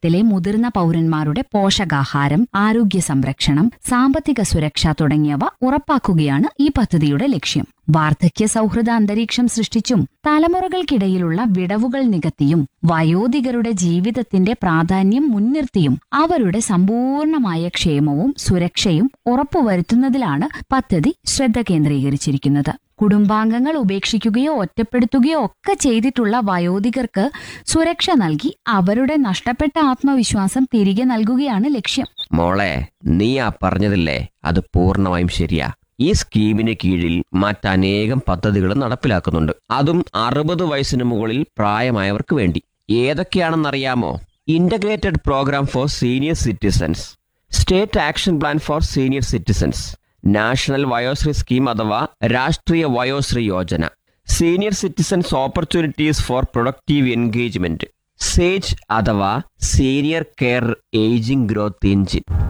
സമൂഹത്തിലെ മുതിർന്ന പൗരന്മാരുടെ പോഷകാഹാരം ആരോഗ്യ സംരക്ഷണം സാമ്പത്തിക സുരക്ഷ തുടങ്ങിയവ ഉറപ്പാക്കുകയാണ് ഈ പദ്ധതിയുടെ ലക്ഷ്യം വാർദ്ധക്യ സൗഹൃദ അന്തരീക്ഷം സൃഷ്ടിച്ചും തലമുറകൾക്കിടയിലുള്ള വിടവുകൾ നികത്തിയും വയോധികരുടെ ജീവിതത്തിന്റെ പ്രാധാന്യം മുൻനിർത്തിയും അവരുടെ സമ്പൂർണമായ ക്ഷേമവും സുരക്ഷയും ഉറപ്പുവരുത്തുന്നതിലാണ് പദ്ധതി ശ്രദ്ധ കേന്ദ്രീകരിച്ചിരിക്കുന്നത് കുടുംബാംഗങ്ങൾ ഉപേക്ഷിക്കുകയോ ഒറ്റപ്പെടുത്തുകയോ ഒക്കെ ചെയ്തിട്ടുള്ള വയോധികർക്ക് സുരക്ഷ നൽകി അവരുടെ നഷ്ടപ്പെട്ട ആത്മവിശ്വാസം തിരികെ നൽകുകയാണ് ലക്ഷ്യം മോളെ നീ ആ പറഞ്ഞതില്ലേ അത് പൂർണ്ണമായും ശരിയാ ഈ സ്കീമിന് കീഴിൽ മറ്റനേകം പദ്ധതികൾ നടപ്പിലാക്കുന്നുണ്ട് അതും അറുപത് വയസ്സിന് മുകളിൽ പ്രായമായവർക്ക് വേണ്ടി ഏതൊക്കെയാണെന്നറിയാമോ integrated programme for senior citizens state action plan for senior citizens national Vayoshri scheme അഥവാ Rashtriya Vayoshri Yojana senior citizens opportunities for productive engagement SAGE അഥവാ senior care ageing growth engine